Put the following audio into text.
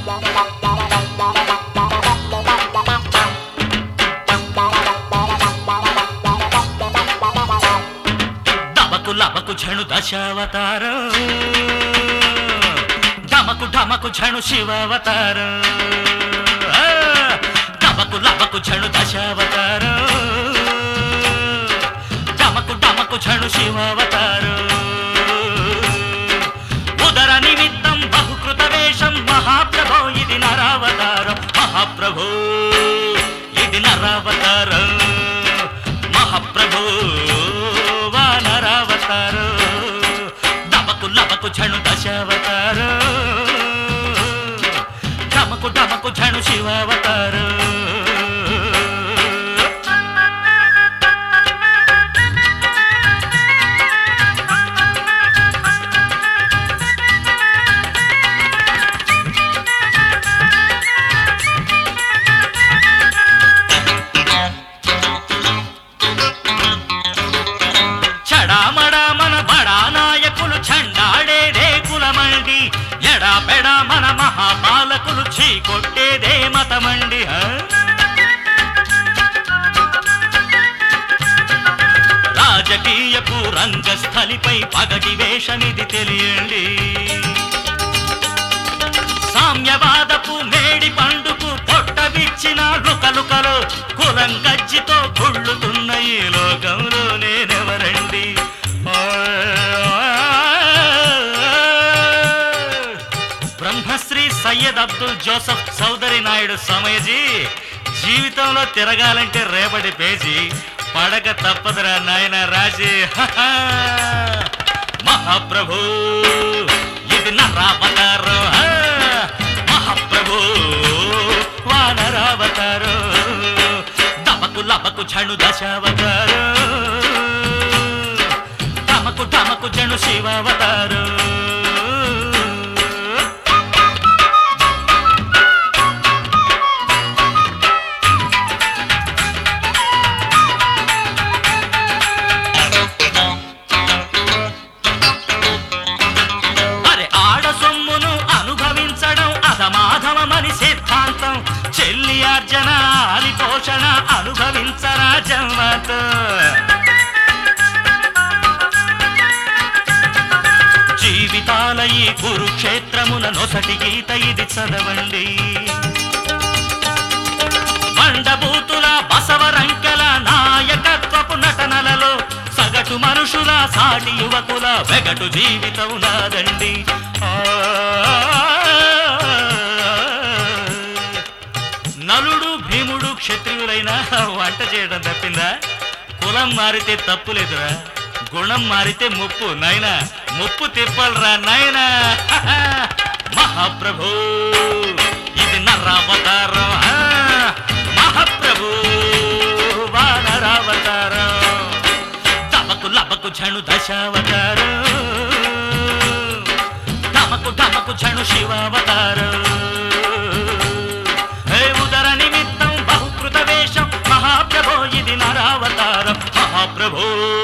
దమకు లబకు ఝణు దశావతారం ఢమకు ఢమకు ఝణు శివావతారం ఆ! దమకు లబకు ఝణు దశావతారం ఢమకు ఢమకు ఝణు శివావతారం ఉదర నిమిత్తం బహుకృత వేషం మహాప్రభో ఇది నరావతారం మహాప్రభో ఇది నరావతారం మహాప్రభో వానరావతారం దమకు లబకు ఝణు దశావతారం ఢమకు ఢమకు ఝణు శివావతారం చడామడా మన బడా నాయకులు చండాడేదే కులమండి ఎడా పెడా మన మహాపాలకులు చీకొట్టేదే మతమండి ఆ? రాజకీయపు రంగస్థలిపై పగటి వేషమిది తెలియండి సామ్యవాదపు మేడి పండుకు పొట్టవిచ్చిన లుకలుకలు కులం గజ్జితో కుళ్ళుతున్న ఈ లోకంలో నేనెవరండి బ్రహ్మశ్రీ సయ్యద్ అబ్దుల్ జోసఫ్ చౌదరి నాయుడు సమయజీ జీవితంలో తిరగాలంటే రేపటి పేజీ పడక తప్పదురా నాయన రాజీ మహాప్రభు ఇది నరావతారం ఆ! మహాప్రభు వానరావతారం దమకు లబకు ఝణు దశావతారం తమకు తమకు జను శివావతారం అరే ఆడ సొమ్మును అనుభవించడం అధమాధమని సిద్ధాంతం చెల్లి అర్జన ఆలి పోషణ అనుభవించరా జన్మతో జీవితాల ఈ కురుక్షేత్రమున నొసటి గీత ఇది చదవండి మండబూతుల బసవరంకల నాయకత్వపు నటనలలో సగటు మనుషుల సాటి యువకుల వెగటు జీవితం నాదండి ఆ, నలుడు భీముడు క్షత్రియులైనా వంట చేయడం తప్పిందా కులం మారితే తప్పు లేదురా గుణం మారితే ముప్పు నాయనా ముప్పు తిప్పలరా నాయనా మహాప్రభు ఇది నర్రావతారం ఆ, మహాప్రభు వానరావతారం తమకు లబకు ఝణు దశావతారం తమకు తమకు ఝణు శివావతారం హే ఉదర నిమిత్తం బహుకృత వేషం మహాప్రభో ఇది నరావతారం మహాప్రభో